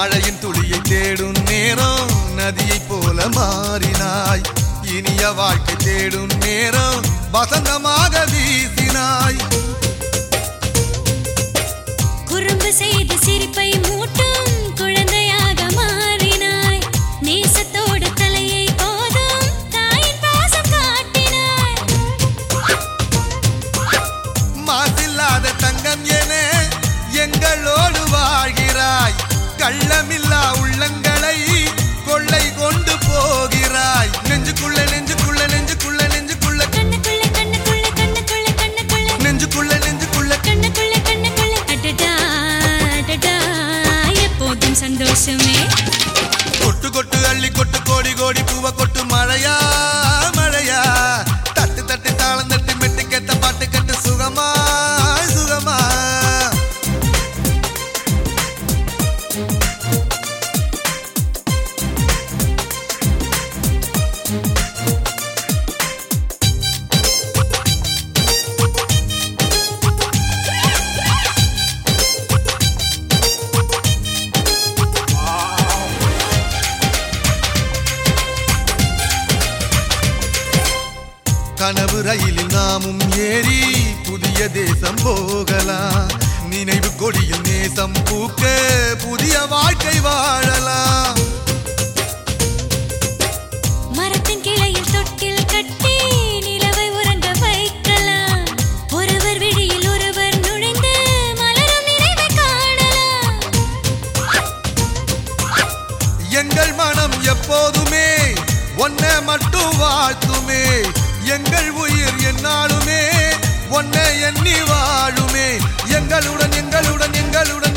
மழையின் துளியை தேடும் நேரம் நதியைப் போல மாறினாய் இனிய வாழ்க்கை தேடும் நேரம் வசந்தமாக வீசினாய் குறும்பு செய்து சிரிப்பை மூட்டும் குழந்தையாக மாறினாய் நேசத்தோடு தலையை போதும் தாயின் பாசம் காட்டினாய் மாசில்லாத தங்கம் என எங்களோடு வாழ்கிறாய் கள்ளமில்லா உள்ளங்களை கொள்ளை கொண்டு போகிறாய் நெஞ்சுக்குள்ள நெஞ்சுக்குள்ள நெஞ்சுக்குள்ள நெஞ்சுக்குள்ள கண்ணுக்குள்ளே கண்ணுக்குள்ளே கண்ணுக்குள்ளே கண்ணுக்குள்ளே நெஞ்சுக்குள்ள நெஞ்சுக்குள்ள கண்ணுக்குள்ளே கண்ணுக்குள்ளே அடடா அடடா எப்போதும் சந்தோஷமே கொட்டு கொட்டு அள்ளி கொட்டு கோடி கோடி பூவ கொட்டு மழையா மழையா தட்டு தட்டு தாளம் தட்டு மெட்டு கேட்ட பாட்டு கட்டு சுகமா சுகமா கனவு ரயிலில் நாமும் ஏறி புதிய தேசம் போகலாம் நினைவு கொடியில் நேசம் பூக்க புதிய வாழ்க்கை வாழலாம் மரத்தின் கிளையில் தொட்டில் கட்டி நிலவை உறங்க வைக்கலாம் ஒருவர் விழியில் ஒருவர் நுழைந்து மலரும் நினைவை காணலாம் எங்கள் மனம் எப்போதுமே ஒன்ன மட்டும் வாழ்த்துமே எங்கள் உயிர் என்னாலுமே ஒன்ன எண்ணி வாழுமே எங்களுடன் எங்களுடன் எங்களுடன்